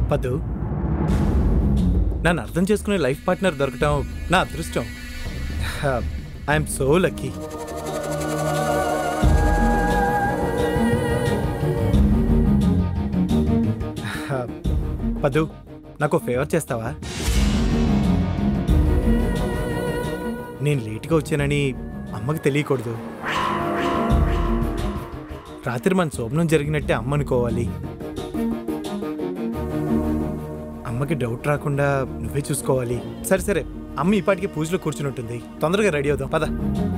పద్దు నన్ను అర్థం చేసుకునే లైఫ్ పార్ట్నర్ దొరకటం నా అదృష్టం ఐఎమ్ సో లక్కీ పద్దు నాకు ఫేవర్ చేస్తావా నేను లేట్గా వచ్చానని అమ్మకి తెలియకూడదు రాత్రి మన శోభనం జరిగినట్టే అమ్మ అనుకోవాలి అమ్మకి డౌట్ రాకుండా నువ్వే చూసుకోవాలి సరే సరే అమ్మ ఈ పాటికి పూజలో కూర్చుని ఉంటుంది తొందరగా రెడీ అవుదాం పద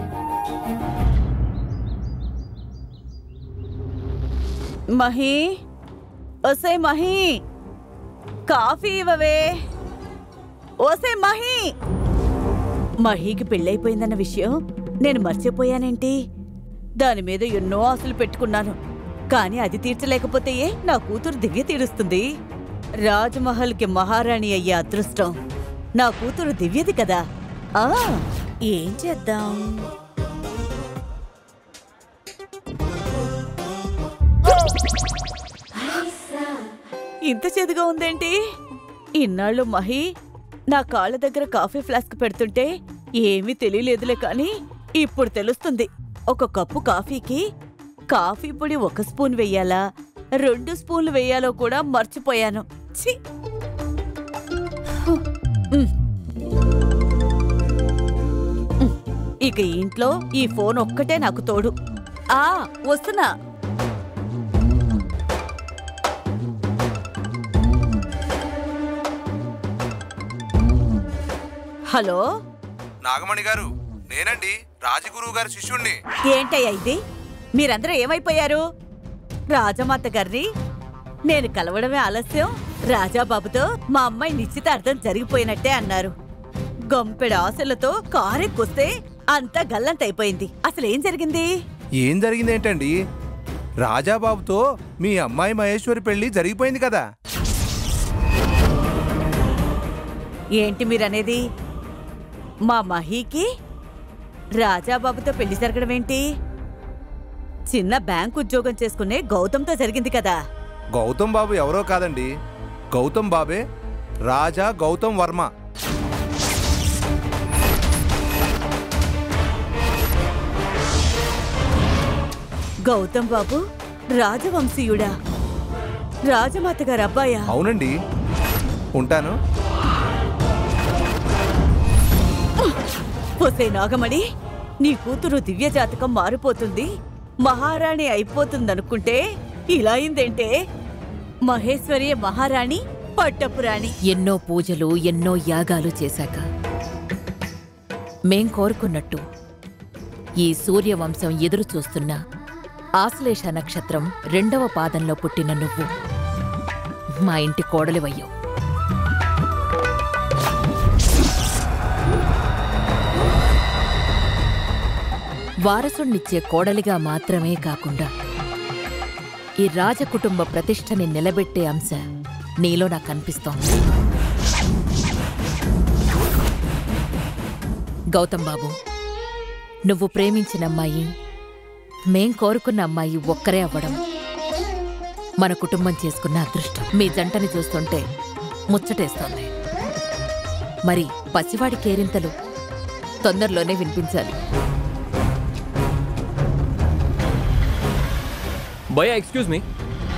మహి ఒసే మహి కాఫీ ఇవ్వవే ఓసే మహి మహీకి పెళ్ళైపోయిందన్న విషయం నేను మర్చిపోయానేంటి దాని మీద ఎన్నో ఆశలు పెట్టుకున్నాను కానీ అది తీర్చలేకపోతే ఏ నా కూతురు దివ్య తీరుస్తుంది రాజ్మహల్కి మహారాణి అయ్యే అదృష్టం నా కూతురు దివ్యది కదా ఆ ఏం చేద్దాం ఇంత చేదుగా ఉందేంటి ఇన్నాళ్ళు మహి నా కాళ్ళ దగ్గర కాఫీ ఫ్లాస్క్ పెడుతుంటే ఏమీ తెలియలేదులే కానీ ఇప్పుడు తెలుస్తుంది ఒక కప్పు కాఫీకి కాఫీ పొడి ఒక స్పూన్ వెయ్యాలా రెండు స్పూన్లు వెయ్యాలో కూడా మర్చిపోయాను ఛీ! ఉమ్. ఉమ్. ఇక ఇంట్లో ఈ ఫోన్ ఒక్కటే నాకు తోడు ఆ వస్తున్నా హలో నాగమణి గారు నేనండి రాజగురువు గారి శిష్యుణ్ణి ఏంటయ్యా ఇది మీరందరూ ఏమైపోయారు రాజమాత గారిని నేను కలవడమే ఆలస్యం రాజాబాబుతో మా అమ్మాయి నిశ్చితార్థం జరిగిపోయినట్టే అన్నారు గంపెడ ఆశలతో కారెక్కొస్తే అంతా గల్లంతైపోయింది అసలు ఏం జరిగింది ఏం జరిగింది ఏంటండి రాజాబాబుతో మీ అమ్మాయి మహేశ్వరి పెళ్లి జరిగిపోయింది కదా ఏంటి మీరనేది మా మహీకి రాజాబాబుతో పెళ్లి జరగడం ఏంటి చిన్న బ్యాంక్ ఉద్యోగం చేసుకునే గౌతమ్తో జరిగింది కదా గౌతమ్ బాబు ఎవరో కాదండి గౌతమ్ బాబే రాజా గౌతమ్ వర్మ గౌతమ్ బాబు రాజవంశీయుడా రాజమాత గారు అబ్బాయా అవునండి ఉంటాను ఒసే నాగమణి నీ కూతురు దివ్య జాతకం మారిపోతుంది మహారాణి అయిపోతుందనుకుంటే ఇలా అయిందేంటే మహేశ్వరి మహారాణి పట్టపురాణి ఎన్నో పూజలు ఎన్నో యాగాలు చేశాక మేం కోరుకున్నట్టు ఈ సూర్యవంశం ఎదురు చూస్తున్న ఆశ్లేష నక్షత్రం రెండవ పాదంలో పుట్టిన నువ్వు మా ఇంటి కోడలివయ్యావు వారసుణ్ణిచ్చే కోడలిగా మాత్రమే కాకుండా ఈ రాజకుటుంబ ప్రతిష్టని నిలబెట్టే అంశ నీలో నాకు కనిపిస్తోంది గౌతమ్ బాబు నువ్వు ప్రేమించిన అమ్మాయి మేం కోరుకున్న అమ్మాయి ఒక్కరే అవ్వడం మన కుటుంబం చేసుకున్న అదృష్టం మీ జంటని చూస్తుంటే ముచ్చటేస్తోంది మరి పసివాడి కేరింతలు తొందరలోనే వినిపించాలి భయ్యా ఎక్స్క్యూజ్ మీ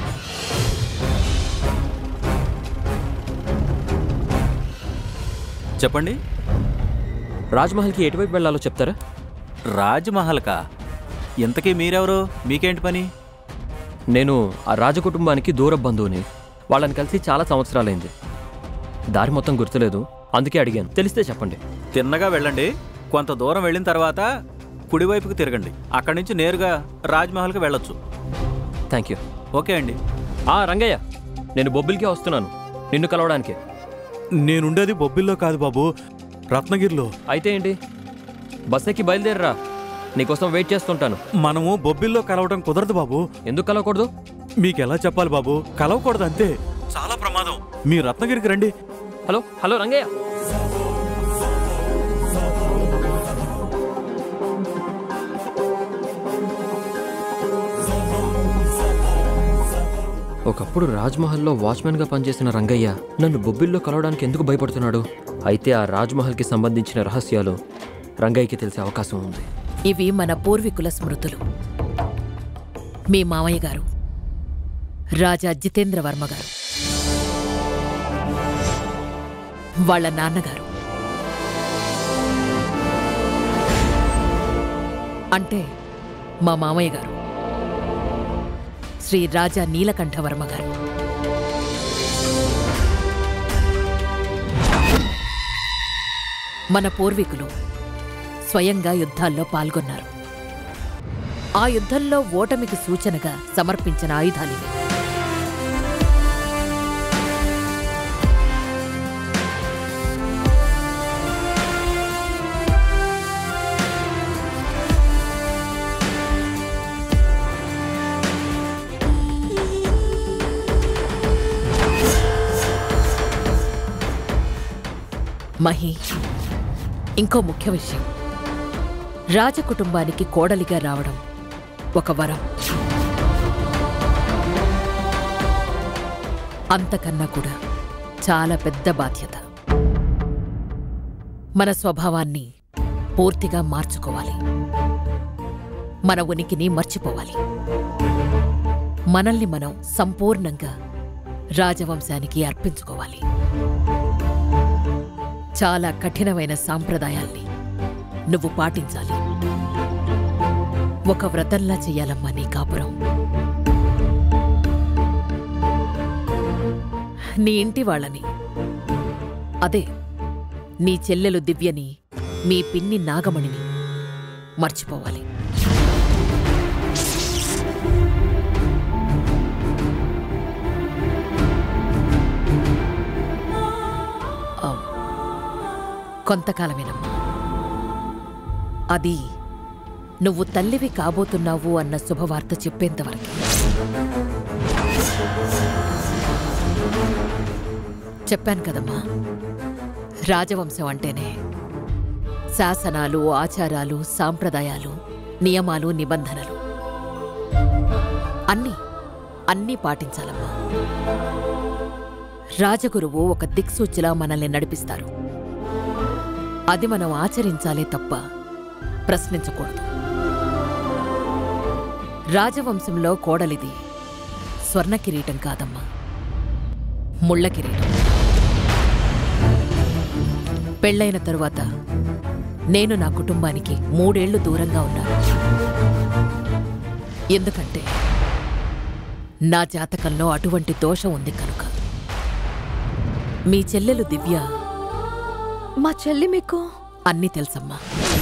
చెప్పండి రాజ్మహల్కి ఎటువైపు వెళ్ళాలో చెప్తారా రాజ్మహల్కా ఇంతకీ మీరెవరు మీకేంటి పని నేను ఆ రాజకుటుంబానికి దూర బంధువుని వాళ్ళని కలిసి చాలా సంవత్సరాలైంది దారి మొత్తం గుర్తులేదు అందుకే అడిగాను తెలిస్తే చెప్పండి తిన్నగా వెళ్ళండి కొంత దూరం వెళ్ళిన తర్వాత కుడివైపుకి తిరగండి అక్కడి నుంచి నేరుగా రాజ్మహల్కి వెళ్ళొచ్చు థ్యాంక్ యూ ఓకే అండి ఆ రంగయ్య నేను బొబ్బిలికే వస్తున్నాను నిన్ను కలవడానికే నేనుండేది బొబ్బిల్లో కాదు బాబు రత్నగిరిలో అయితే ఏంటి బస్ ఎక్కి బయలుదేరరా నీకోసం వెయిట్ చేస్తుంటాను మనము బొబ్బిల్లో కలవడం కుదరదు బాబు ఎందుకు కలవకూడదు మీకెలా చెప్పాలి బాబు కలవకూడదు అంతే చాలా ప్రమాదం మీ రత్నగిరికి రండి హలో హలో రంగయ్య ఒకప్పుడు రాజ్మహల్లో వాచ్మెన్గా పనిచేసిన రంగయ్య నన్ను బొబ్బిల్లో కలవడానికి ఎందుకు భయపడుతున్నాడు అయితే ఆ రాజ్మహల్కి సంబంధించిన రహస్యాలు రంగయ్యకి తెలిసే అవకాశం ఉంది ఇవి మన పూర్వీకుల స్మృతులు మీ మామయ్య గారు రాజా జితేంద్ర వర్మ గారు వాళ్ళ నాన్నగారు అంటే మా మామయ్య గారు శ్రీ రాజా నీలకంఠవర్మ గారు మన పూర్వీకులు స్వయంగా యుద్ధాల్లో పాల్గొన్నారు ఆ యుద్ధంలో ఓటమికి సూచనగా సమర్పించిన ఆయుధాలివి మహి ఇంకో ముఖ్య విషయం రాజకుటుంబానికి కోడలిగా రావడం ఒక వరం అంతకన్నా కూడా చాలా పెద్ద బాధ్యత మన స్వభావాన్ని పూర్తిగా మార్చుకోవాలి మన ఉనికిని మర్చిపోవాలి మనల్ని మనం సంపూర్ణంగా రాజవంశానికి అర్పించుకోవాలి చాలా కఠినమైన సాంప్రదాయాల్ని నువ్వు పాటించాలి ఒక వ్రతంలా చెయ్యాలమ్మా నీ కాపురం నీ ఇంటి వాళ్ళని అదే నీ చెల్లెలు దివ్యని మీ పిన్ని నాగమణిని మర్చిపోవాలి ఆ, కొంతకాలమేనమ్మా అది నువ్వు తల్లివి కాబోతున్నావు అన్న శుభవార్త చెప్పేంతవరకు చెప్పాను కదమ్మా రాజవంశం అంటేనే శాసనాలు ఆచారాలు సాంప్రదాయాలు నియమాలు నిబంధనలు అన్నీ అన్నీ పాటించాలమ్మా రాజగురువు ఒక దిక్సూచిలా మనల్ని నడిపిస్తారు అది మనం ఆచరించాలే తప్ప ప్రశ్నించకూడదు రాజవంశంలో కోడలిది స్వర్ణ కిరీటం కాదమ్మా ముళ్ళ కిరీటం పెళ్ళైన తరువాత నేను నా కుటుంబానికి మూడేళ్లు దూరంగా ఉన్నాను ఎందుకంటే నా జాతకంలో అటువంటి దోషం ఉంది కనుక మీ చెల్లెలు దివ్య మా చెల్లి మీకు అన్నీ తెలుసమ్మా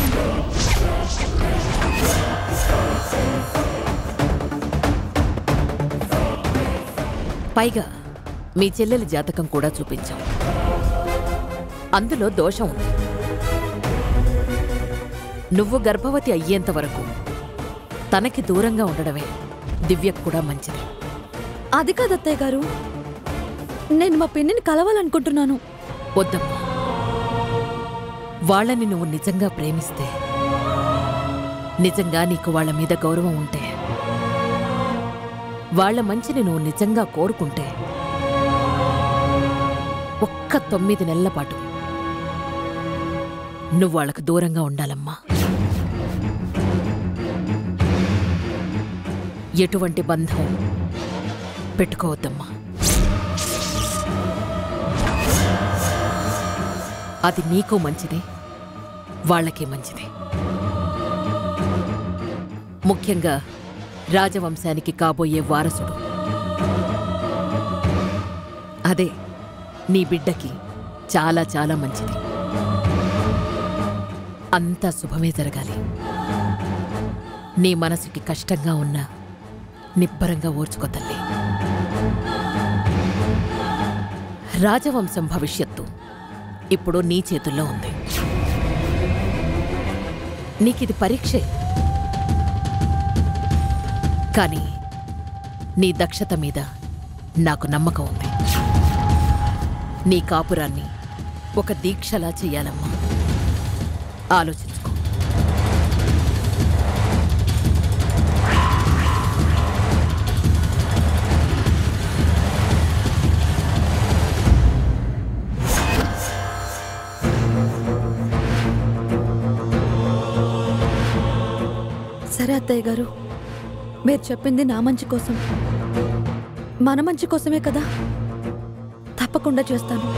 పైగా మీ చెల్లెలి జాతకం కూడా చూపించాం అందులో దోషం ఉంది నువ్వు గర్భవతి అయ్యేంత వరకు తనకి దూరంగా ఉండడమే దివ్యకు కూడా మంచిది అది కాదు అత్తయ్య గారు నేను మా పిన్నిని కలవాలనుకుంటున్నాను వద్దమ్మా వాళ్ళని నువ్వు నిజంగా ప్రేమిస్తే నిజంగా నీకు వాళ్ళ మీద గౌరవం ఉంటే వాళ్ళ మంచిని నువ్వు నిజంగా కోరుకుంటే ఒక్క తొమ్మిది నెలల పాటు నువ్వు వాళ్ళకు దూరంగా ఉండాలమ్మా ఎటువంటి బంధం పెట్టుకోవద్దమ్మా అది నీకు మంచిది వాళ్ళకి మంచిది ముఖ్యంగా రాజవంశానికి కాబోయే వారసుడు అదే నీ బిడ్డకి చాలా చాలా మంచిది అంతా శుభమే జరగాలి నీ మనసుకి కష్టంగా ఉన్నా నిబ్బరంగా ఓర్చుకో తల్లి రాజవంశం భవిష్యత్తు ఇప్పుడు నీ చేతుల్లో ఉంది నీకిది పరీక్షే కానీ నీ దక్షత మీద నాకు నమ్మకం ఉంది నీ కాపురాన్ని ఒక దీక్షలా చెయ్యాలమ్మా ఆలోచించుకో సరే అత్తయ్య గారు మీరు చెప్పింది నా మంచి కోసం మన మంచి కోసమే కదా తప్పకుండా చేస్తాను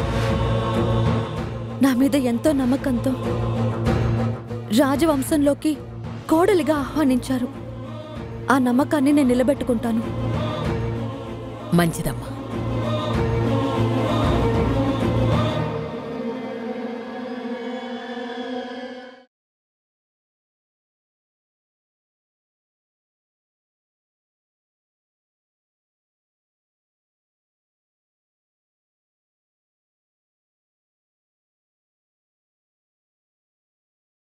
నా మీద ఎంతో నమ్మకంతో రాజవంశంలోకి కోడలిగా ఆహ్వానించారు ఆ నమ్మకాన్ని నేను నిలబెట్టుకుంటాను మంచిదమ్మా